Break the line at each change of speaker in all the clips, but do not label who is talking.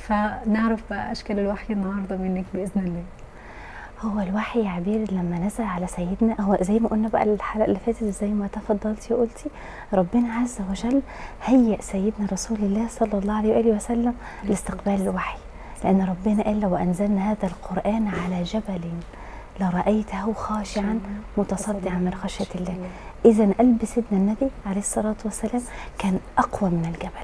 فنعرف بقى اشكال الوحي النهارده منك باذن الله
هو الوحي يا عبير لما نزل على سيدنا هو زي ما قلنا بقى الحلقه اللي فاتت زي ما تفضلتي وقلتي ربنا عز وجل هيئ سيدنا رسول الله صلى الله عليه واله وسلم لاستقبال الوحي لان ربنا قال لو انزلنا هذا القران على جبل لرايته خاشعا متصدعا من خشيه الله اذا قلب سيدنا النبي عليه الصلاه والسلام كان اقوى من الجبل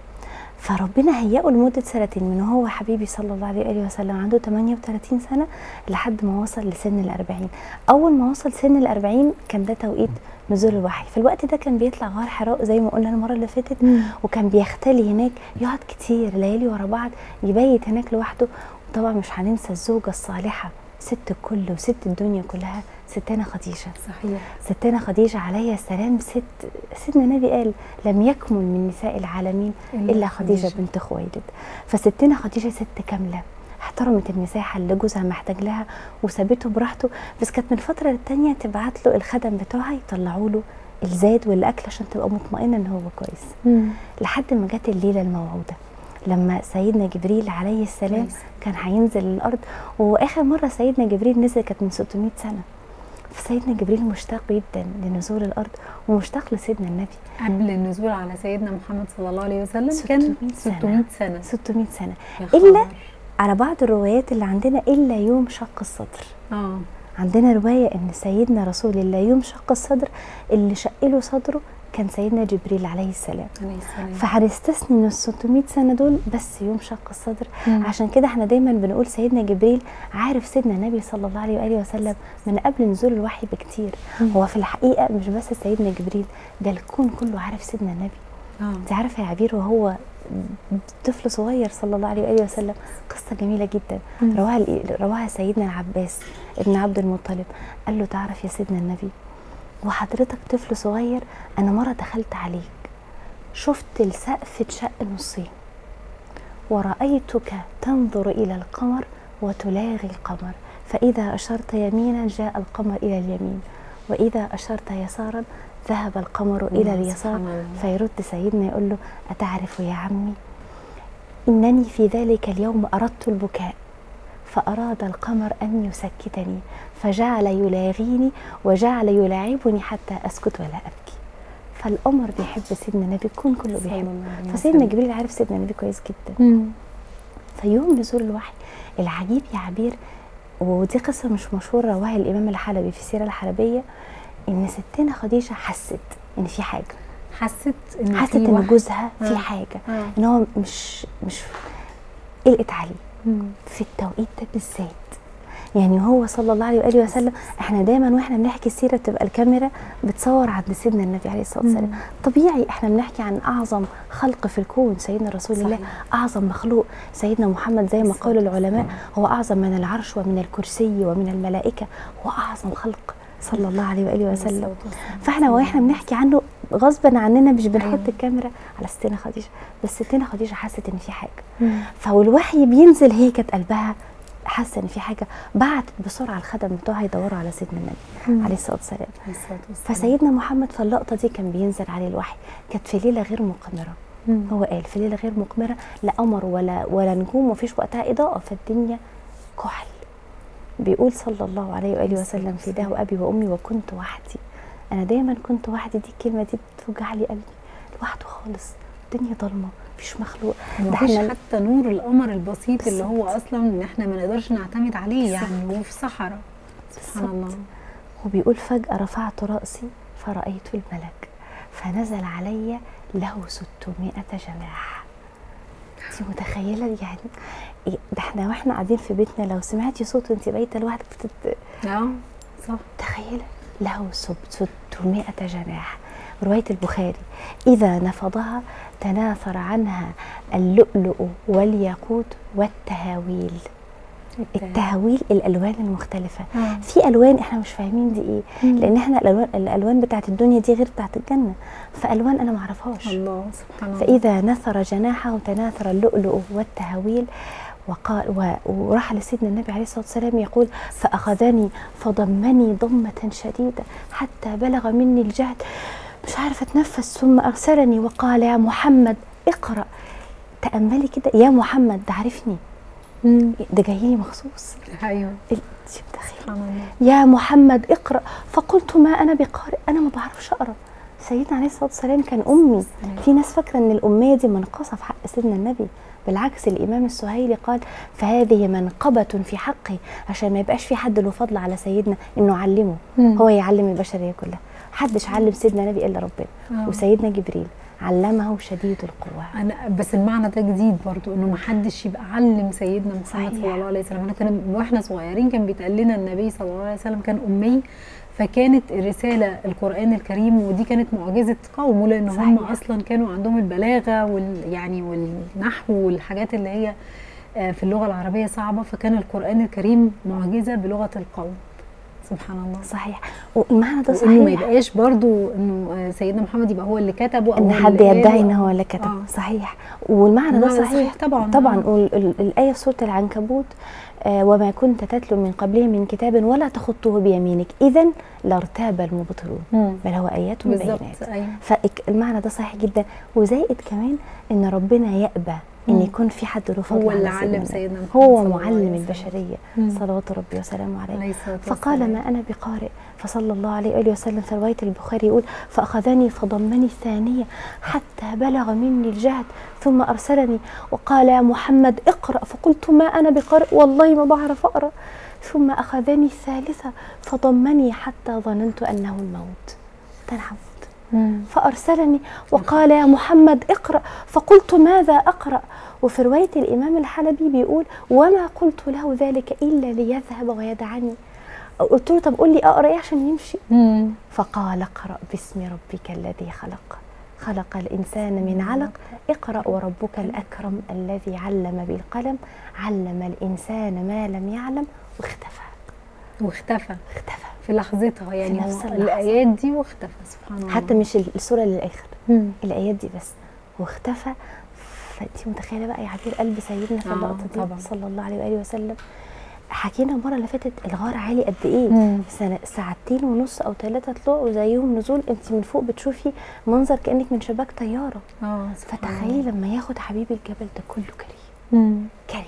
فربنا هيئه لمدة سنتين من هو حبيبي صلى الله عليه وآله وسلم عنده 38 سنة لحد ما وصل لسن الأربعين أول ما وصل سن الأربعين كان ده توقيت نزول الوحي في الوقت ده كان بيطلع غار حراء زي ما قلنا المرة اللي فاتت وكان بيختلي هناك يقعد كتير ليالي ورا بعض يبيت هناك لوحده وطبعا مش هننسى الزوجة الصالحة ست الكل وست الدنيا كلها ستنا خديجة
صحيح
ستنا خديجة عليها السلام ست سيدنا النبي قال لم يكمل من نساء العالمين
إلا
إلا خديجة
خديجة.
بنت خويلد فستنا خديجة ست كاملة احترمت المساحة اللي جوزها محتاج لها وسابته براحته بس كانت من فترة للتانية تبعت له الخدم بتوعها يطلعوا له الزاد والأكل عشان تبقى مطمئنة إن هو كويس لحد ما جت الليلة الموعودة لما سيدنا جبريل عليه السلام
كويس.
كان هينزل الأرض وآخر مرة سيدنا جبريل نزل كانت من 600 سنة فسيدنا جبريل مشتاق جدا لنزول الأرض ومشتاق لسيدنا النبي
قبل النزول على سيدنا محمد صلى الله عليه وسلم
600
كان
سنة.
600 سنة
600 سنة
يا
إلا
خبر.
على بعض الروايات اللي عندنا إلا يوم شق الصدر
اه
عندنا رواية إن سيدنا رسول الله يوم شق الصدر اللي شق له صدره كان سيدنا جبريل عليه السلام
عليه السلام
فهنستثني من ال 600 سنة دول بس يوم شق الصدر
مم.
عشان كده احنا دايما بنقول سيدنا جبريل عارف سيدنا النبي صلى الله عليه وآله وسلم من قبل نزول الوحي بكتير
مم.
هو في الحقيقة مش بس سيدنا جبريل ده الكون كله عارف سيدنا النبي
اه
انت عارفه يا عبير وهو طفل صغير صلى الله عليه واله وسلم قصه جميله جدا
مم.
رواها ال- رواها سيدنا العباس ابن عبد المطلب قال له تعرف يا سيدنا النبي وحضرتك طفل صغير انا مره دخلت عليك شفت السقف اتشق نصين ورأيتك تنظر إلى القمر وتلاغي القمر فإذا أشرت يمينا جاء القمر إلى اليمين وإذا أشرت يسارا ذهب القمر إلى
الله
اليسار
سبحان الله.
فيرد سيدنا يقول له أتعرف يا عمي إنني في ذلك اليوم أردت البكاء فأراد القمر أن يسكتني فجعل يلاغيني وجعل يلاعبني حتى أسكت ولا أبكي فالقمر بيحب سيدنا النبي الكون كله
صلى
بيحب
الله عليه
فسيدنا
وسلم.
جبريل عارف سيدنا النبي كويس جدا
مم.
فيوم نزول الوحي العجيب يا عبير ودي قصه مش مشهوره رواها الامام الحلبي في السيره الحلبية ان ستنا خديجه حست ان في حاجه
حست ان
حست
في
ان
واحد-
جوزها
آه.
في حاجه
آه.
ان هو مش مش قلقت عليه
مم.
في التوقيت ده بالذات يعني هو صلى الله عليه واله وسلم احنا دايما واحنا بنحكي السيره تبقى الكاميرا بتصور عند سيدنا النبي عليه الصلاه والسلام
مم.
طبيعي احنا بنحكي عن اعظم خلق في الكون سيدنا رسول الله
صحيح.
اعظم مخلوق سيدنا محمد زي ما قال العلماء هو اعظم من العرش ومن الكرسي ومن الملائكه هو اعظم خلق صلى الله عليه واله وسلم
الصلاة والسلام.
فاحنا واحنا بنحكي عنه غصبا عننا مش بنحط
أيوة.
الكاميرا على ستنا خديجه بس ستنا خديجه حست ان في حاجه
مم.
فالوحي بينزل هي كانت قلبها حاسه ان في حاجه بعتت بسرعه الخدم بتوعها يدوروا على سيدنا النبي
مم.
عليه الصلاه والسلام
عليه الصلاة والسلام.
فسيدنا محمد في اللقطه دي كان بينزل عليه الوحي كانت في ليله غير مقمره
مم.
هو قال في ليله غير مقمره لا قمر ولا ولا نجوم ومفيش وقتها اضاءه فالدنيا كحل بيقول صلى الله عليه واله وسلم في ده ابي وامي وكنت وحدي انا دايما كنت وحدي دي الكلمه دي بتوجع لي قلبي لوحده خالص الدنيا ضلمه مفيش مخلوق ده
مفيش
احنا
حتى نور القمر البسيط اللي هو
بالظبط.
اصلا ان احنا ما نقدرش نعتمد عليه
بالظبط.
يعني وفي صحراء سبحان
بالظبط.
الله
وبيقول فجأة رفعت رأسي فرأيت الملك فنزل علي له 600 جناح انت متخيلة يعني إيه ده احنا واحنا قاعدين في بيتنا لو سمعتي صوت وانت بايتة لوحدك بتت...
اه صح
تخيلة له سب- 600 جناح رواية البخاري إذا نفضها تناثر عنها اللؤلؤ والياقوت والتهاويل التهويل الالوان المختلفه
آه.
في الوان احنا مش فاهمين دي ايه
مم.
لان احنا الالوان الالوان بتاعت الدنيا دي غير بتاعت الجنه فالوان انا ما اعرفهاش
الله سبحان الله
فاذا نثر جناحه تناثر اللؤلؤ والتهاويل وقال و- وراح لسيدنا النبي عليه الصلاه والسلام يقول فاخذني فضمني ضمه شديده حتى بلغ مني الجهد مش عارفه اتنفس ثم ارسلني وقال يا محمد اقرا تاملي كده يا محمد ده عارفني
مم.
ده جاي لي مخصوص
ايوه
ال- انت متخيله
سبحان الله
يا محمد اقرا فقلت ما انا بقارئ انا ما بعرفش اقرا سيدنا عليه الصلاه والسلام كان امي في ناس فاكره ان الاميه دي منقصه في حق سيدنا النبي بالعكس الامام السهيلي قال فهذه منقبه في حقي عشان ما يبقاش في حد له فضل على سيدنا انه علمه
مم.
هو يعلم البشريه كلها محدش علم سيدنا النبي الا ربنا
آه.
وسيدنا جبريل علمه شديد القوى
انا بس المعنى ده جديد برضو انه ما حدش يبقى علم سيدنا محمد
صحيح.
صلى الله عليه وسلم احنا كنا واحنا صغيرين كان بيتقال لنا النبي صلى الله عليه وسلم كان امي فكانت الرساله القران الكريم ودي كانت معجزه قومه لان هم
صحيح.
اصلا كانوا عندهم البلاغه وال يعني والنحو والحاجات اللي هي آه، في اللغه العربيه صعبه فكان القران الكريم معجزه بلغه القوم سبحان الله
صحيح والمعنى ده
وانه ما
صحيح
يبقاش برضو انه آه، سيدنا محمد يبقى هو اللي كتبه او
ان
هو
حد
اللي قاله
يدعي ان
أو-
هو اللي كتب
آه.
صحيح والمعنى ده
المعنى
صحيح
طبعا
طبعا
آه.
وال- ال- الآية سورة العنكبوت آه وما كنت تتلو من قبله من كتاب ولا تخطه بيمينك إذا لارتاب المبطلون
مم.
بل هو آيات
بالظبط
بينات
ايوه
فالمعنى ده صحيح جدا وزائد كمان إن ربنا يأبى إن
مم.
يكون في حد له فضل
هو اللي
على
علم
النبي.
سيدنا محمد
هو
صلى الله عليه
معلم
وسلم.
البشرية
مم.
صلوات ربي وسلامه عليه
عليه الصلاه
فقال
والسلام.
ما أنا بقارئ فصلى الله عليه وآله وسلم في رواية البخاري يقول فأخذني فضمني الثانية حتى بلغ مني الجهد ثم أرسلني وقال يا محمد اقرأ فقلت ما أنا بقارئ والله ما بعرف أقرأ ثم أخذني الثالثة فضمني حتى ظننت أنه الموت ده أنا هموت
مم.
فأرسلني وقال يا محمد اقرأ فقلت ماذا أقرأ وفي رواية الإمام الحلبي بيقول وما قلت له ذلك إلا ليذهب ويدعني قلت له طب قول لي أقرأ إيه عشان يمشي
مم.
فقال اقرأ باسم ربك الذي خلق خلق الإنسان من علق اقرأ وربك الأكرم الذي علم بالقلم علم الإنسان ما لم يعلم واختفى
واختفى
اختفى
في لحظتها يعني
في نفس
هو
اللحظة.
الايات دي واختفى سبحان الله
حتى مش السورة للآخر
مم.
الايات دي بس واختفى فانت متخيله بقى يا عبير قلب سيدنا في
آه،
اللقطه دي
طبعاً.
صلى الله عليه واله وسلم حكينا المره اللي فاتت الغار عالي قد ايه
مم.
سنة ساعتين ونص او ثلاثه طلوع وزيهم نزول انت من فوق بتشوفي منظر كانك من شباك طياره
اه سبحان
فتخيلي
الله.
لما ياخد حبيب الجبل ده كله كريم
مم.
كري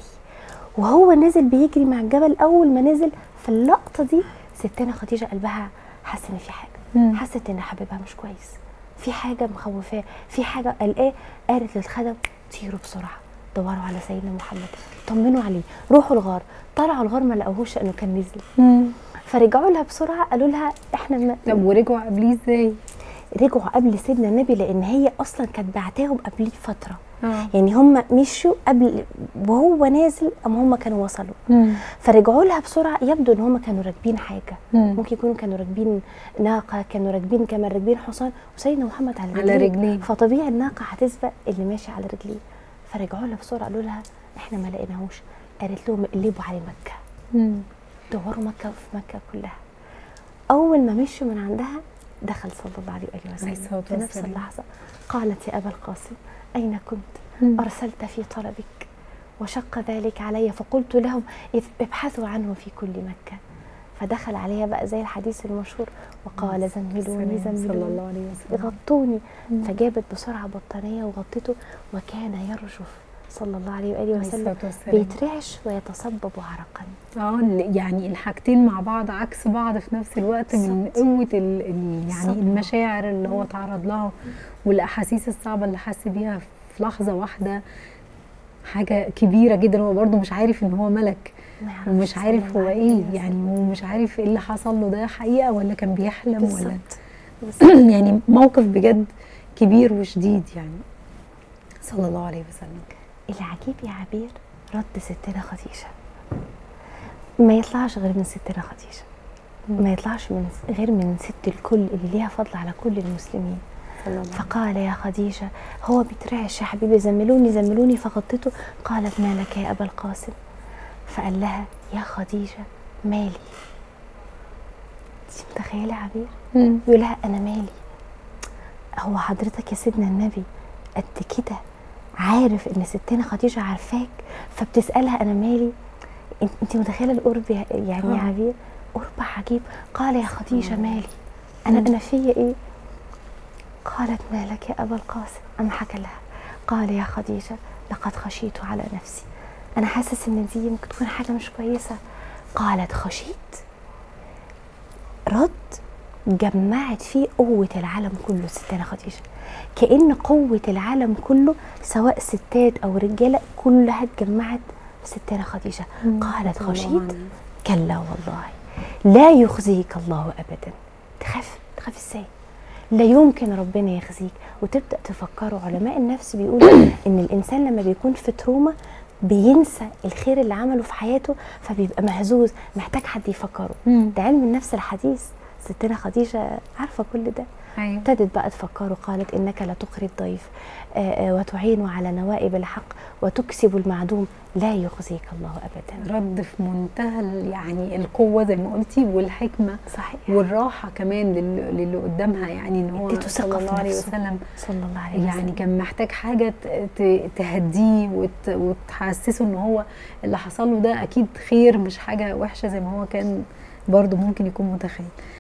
وهو نازل بيجري مع الجبل اول ما نزل في اللقطه دي ستنا خديجه قلبها حاسه ان في حاجه
مم.
حست ان حبيبها مش كويس في حاجه مخوفاه في حاجه قلقاه قالت للخدم طيروا بسرعه دوروا على سيدنا محمد طمنوا عليه روحوا الغار طلعوا الغار ما لقوهوش انه كان نزل
مم.
فرجعوا لها بسرعه قالوا لها احنا ما
طب ورجعوا قبليه ازاي؟
رجعوا قبل سيدنا النبي لان هي اصلا كانت بعتاهم قبليه فتره
اه
يعني هم مشوا قبل وهو نازل اما هم كانوا وصلوا
مم.
فرجعوا لها بسرعه يبدو ان هم كانوا راكبين حاجه
مم.
ممكن يكونوا كانوا راكبين ناقه كانوا راكبين كمان راكبين حصان وسيدنا محمد على
على
رجليه
رجليه.
فطبيعي الناقه هتسبق اللي ماشي على رجليه فرجعوا لها بسرعه قالوا لها احنا ما لقيناهوش قالت لهم اقلبوا على مكه
مم.
دوروا مكه في مكه كلها اول ما مشوا من عندها دخل صلى الله عليه وآله
عليه
وسلم
الصلاة
في نفس
والسلام.
اللحظه قالت يا ابا القاسم اين كنت
مم.
أرسلت في طلبك وشق ذلك علي فقلت لهم إذ ابحثوا عنه في كل مكة فدخل عليها بقى زي الحديث المشهور وقال زملوني
السلام صلى
زملوني
الله عليه وسلم
غطوني
مم.
فجابت بسرعة بطانية وغطته وكان يرجف صلى الله عليه وآله
عليه
وسلم
الصلاة والسلام.
بيترعش ويتصبب عرقا
اه ال- يعني الحاجتين مع بعض عكس بعض في نفس الوقت من
بالظبط.
قوه ال ال يعني
صدمة.
المشاعر اللي هو تعرض لها والاحاسيس الصعبه اللي حس بيها في لحظه واحده حاجه كبيره جدا هو برضه مش عارف ان هو ملك
ما يعرفش
ومش
صلى
عارف
الله
هو
عليه
ايه
وسلم.
يعني هو مش عارف ايه اللي حصل له ده حقيقه ولا كان بيحلم ولا
بالظبط بالظبط.
يعني موقف بجد كبير وشديد يعني صلى الله عليه وسلم
العجيب يا عبير رد ستنا خديجة ما يطلعش غير من ستنا خديجة ما يطلعش من غير من ست الكل اللي ليها فضل على كل المسلمين
صلى الله عليه
فقال يا خديجة هو بيترعش يا حبيبي زملوني زملوني فغطيته قالت ما لك يا أبا القاسم فقال لها يا خديجة مالي انت متخيلة يا عبير
وسلم
يقول لها أنا مالي هو حضرتك يا سيدنا النبي قد كده عارف ان ستنا خديجة عارفاك فبتسألها أنا مالي انت انت متخيلة القرب يا- يعني يا
آه.
عبير قرب عجيب قال يا خديجة مالي أنا
مم.
أنا فيا إيه قالت مالك يا أبا القاسم أم حكى لها قال يا خديجة لقد خشيت على نفسي انا حاسس ان دي ممكن تكون حاجه مش كويسه قالت خشيت رد جمعت فيه قوة العالم كله ستنا خديجة كأن قوة العالم كله سواء ستات أو رجالة كلها اتجمعت في ستنا خديجة قالت
رضي الله
خشيت
عنها.
كلا والله لا يخزيك الله ابدا تخاف تخاف ازاي لا يمكن ربنا يخزيك وتبدا تفكروا علماء النفس بيقولوا ان الانسان لما بيكون في تروما بينسى الخير اللي عمله في حياته فبيبقى مهزوز محتاج حد يفكره
مم.
ده علم النفس الحديث ستنا خديجه عارفه كل ده
ايوه
ابتدت بقى تفكروا قالت انك لا تقري الضيف آه، آه، وتعين على نوائب الحق وتكسب المعدوم لا يخزيك الله ابدا
رد في منتهى ال- يعني القوه زي ما قلتي والحكمه
صحيح
والراحه كمان لل- للي قدامها يعني ان هو
اديته
صلى
ثقة
الله
في
عليه
نفسه.
وسلم
صلى الله عليه وسلم
يعني كان محتاج حاجه ت- ت- تهديه وت- وتحسسه ان هو اللي حصل له ده اكيد خير مش حاجه وحشه زي ما هو كان برضه ممكن يكون متخيل